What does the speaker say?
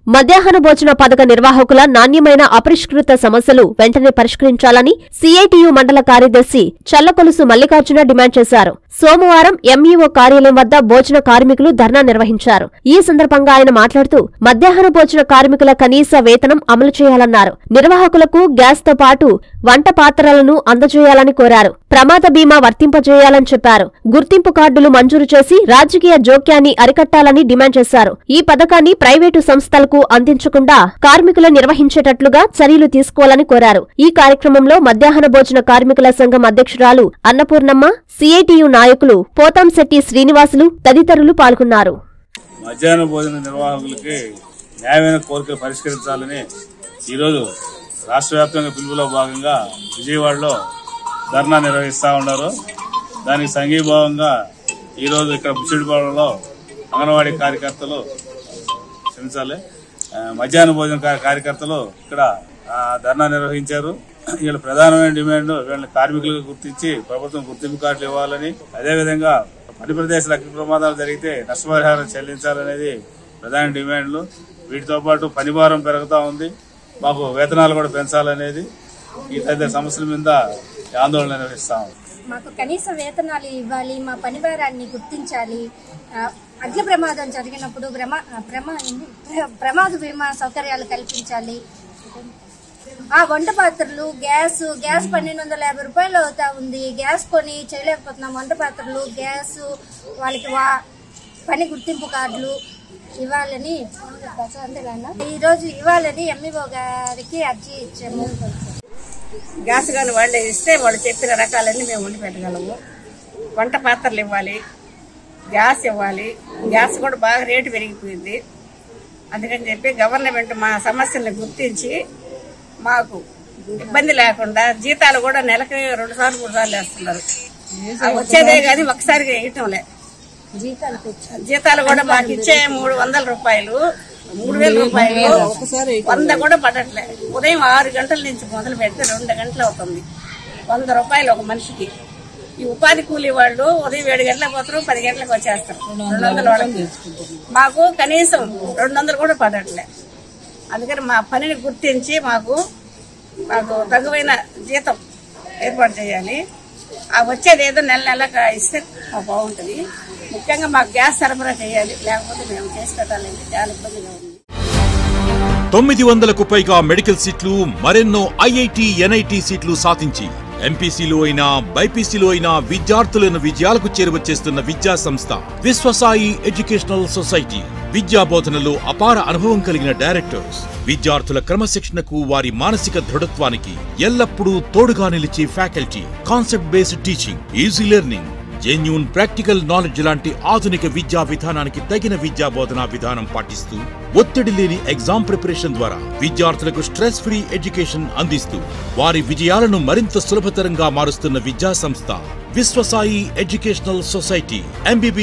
మధ్యాహ్న భోజన పథక నిర్వాహకుల నాణ్యమైన అపరిష్కృత సమస్యలు వెంటనే పరిష్కరించాలని సిఐటియు మండల కార్యదర్శి చల్లకొలుసు మల్లికార్జున డిమాండ్ చేశారు సోమవారం ఎంఈఓ కార్యాలయం వద్ద భోజన కార్మికులు ధర్నా నిర్వహించారు ఈ సందర్భంగా ఆయన మాట్లాడుతూ మధ్యాహ్న భోజన కార్మికుల కనీస వేతనం అమలు చేయాలన్నారు నిర్వాహకులకు గ్యాస్ తో పాటు వంట పాత్రలను అందజేయాలని కోరారు ప్రమాద బీమా వర్తింపజేయాలని చెప్పారు గుర్తింపు కార్డులు మంజూరు చేసి రాజకీయ జోక్యాన్ని అరికట్టాలని డిమాండ్ చేశారు ఈ పథకాన్ని ప్రైవేటు సంస్థలకు అందించకుండా కార్మికులు నిర్వహించేటట్లుగా చర్యలు తీసుకోవాలని కోరారు ఈ కార్యక్రమంలో మధ్యాహ్న భోజన కార్మికుల సంఘం అధ్యక్షురాలు అన్నపూర్ణమ్మ సిఐటియు నాయకులు పోతంశెట్టి శ్రీనివాసులు తదితరులు పాల్గొన్నారు మధ్యాహ్న భోజన నిర్వాహకులకి న్యాయమైన కోరికలు పరిష్కరించాలని ఈరోజు రాష్ట్ర వ్యాప్తంగా పిలుపులో భాగంగా విజయవాడలో ధర్నా నిర్వహిస్తా ఉన్నారు దానికి సంఘీభావంగా ఈరోజు ఇక్కడ బుచ్చిడిపాడులో అంగన్వాడీ కార్యకర్తలు క్షమించాలి ఆ, మధ్యాహ్న భోజన కా- కార్యకర్తలు ఇక్కడ ఆ, ధర్నా నిర్వహించారు వీళ్ళ ప్రధానమైన డిమాండ్ వీళ్ళని కార్మికులుగా గుర్తించి ప్రభుత్వం గుర్తింపు కార్డులు ఇవ్వాలని అదేవిధంగా పని ప్రదేశాల అగ్ని ప్రమాదాలు జరిగితే నష్టపరిహారం చెల్లించాలనేది ప్రధాన డిమాండ్లు వీటితో పాటు పని భారం పెరుగుతూ ఉంది మాకు వేతనాలు కూడా పెంచాలనేది ఈ తదితర సమస్యల మీద ఈ ఆందోళన నిర్వహిస్తాము మాకు కనీస వేతనాలు ఇవ్వాలి మా పనిభారాన్ని గుర్తించాలి ఆ, అగ్ని ప్రమాదం జరిగినప్పుడు ప్రమా ఆ, ప్రమా ఏంది? ప్రమాద బీమా సౌకర్యాలు కల్పించాలి ఆ వంట పాత్రలు గ్యాస్ గ్యాస్ పన్నెండు వందల యాభై రూపాయలు అవుతా ఉంది గ్యాస్ కొని చేయలేకపోతున్నాం వంట పాత్రలు గ్యాస్ వాళ్ళకి వా పని గుర్తింపు కార్డులు ఇవ్వాలని ఈరోజు ఇవ్వాలని ఎంఈఓ గారికి అర్జీ ఇచ్చాము గ్యాస్ కానీ వాళ్ళే ఇస్తే వాళ్ళు చెప్పిన రకాలన్నీ మేము వండి పెట్టగలము వంట పాత్రలు ఇవ్వాలి గ్యాస్ ఇవ్వాలి గ్యాస్ కూడా బాగా రేటు పెరిగిపోయింది అందుకని చెప్పి గవర్నమెంట్ మా సమస్యల్ని గుర్తించి మాకు ఇబ్బంది లేకుండా జీతాలు కూడా నెలకి రెండు సార్లు మూడు సార్లు వేస్తున్నారు ఆ వచ్చేదే కానీ ఒకసారిగా వేయటం లే జీతాలు కూడా మాకు ఇచ్చే మూడు వందల రూపాయలు మూడు వేల రూపాయలు వంద కూడా పడట్లే ఉదయం ఆరు గంటల నుంచి మొదలు పెడితే రెండు గంటలు అవుతుంది వంద రూపాయలు ఒక మనిషికి ఈ ఉపాధి కూలీ వాళ్ళు ఉదయం ఏడు గంటలకు పోతారు పది గంటలకు వచ్చేస్తారు రెండు వందల వాళ్ళకి మాకు కనీసం రెండు వందలు కూడా పడట్లే అందుకని మా పనిని గుర్తించి మాకు మాకు తగువైన జీతం ఏర్పాటు చేయాలి ఆ వచ్చేది ఏదో నెల నెల ఇస్తే మాకు బాగుంటుంది ముఖ్యంగా మాకు గ్యాస్ సరఫరా చేయాలి లేకపోతే మేము చేసి పెట్టాలంటే చాలా ఇబ్బందిగా ఉంది తొమ్మిది వందలకు పైగా మెడికల్ సీట్లు మరెన్నో ఐఐటి ఎన్ఐటి సీట్లు సాధించి ఎంపీసీలో అయినా బైపీసీలో అయినా విద్యార్థులను విజయాలకు చేరువచేస్తున్న విద్యా సంస్థ విశ్వసాయి ఎడ్యుకేషనల్ సొసైటీ విద్యా బోధనలో అపార అనుభవం కలిగిన డైరెక్టర్స్ విద్యార్థుల క్రమశిక్షణకు వారి మానసిక దృఢత్వానికి ఎల్లప్పుడూ తోడుగా నిలిచే faculty concept based teaching easy learning genuine practical knowledge లాంటి ఆధునిక విద్యా విధానానికి తగిన విద్యా బోధనా విధానం పాటిస్తూ ఒత్తిడి లేని ఎగ్జామ్ ప్రిపరేషన్ ద్వారా విద్యార్థులకు స్ట్రెస్ ఫ్రీ ఎడ్యుకేషన్ అందిస్తూ వారి విజయాలను మరింత సులభతరంగా మారుస్తున్న విద్యా సంస్థ విశ్వసాయి ఎడ్యుకేషనల్ సొసైటీ ఎంబీబీ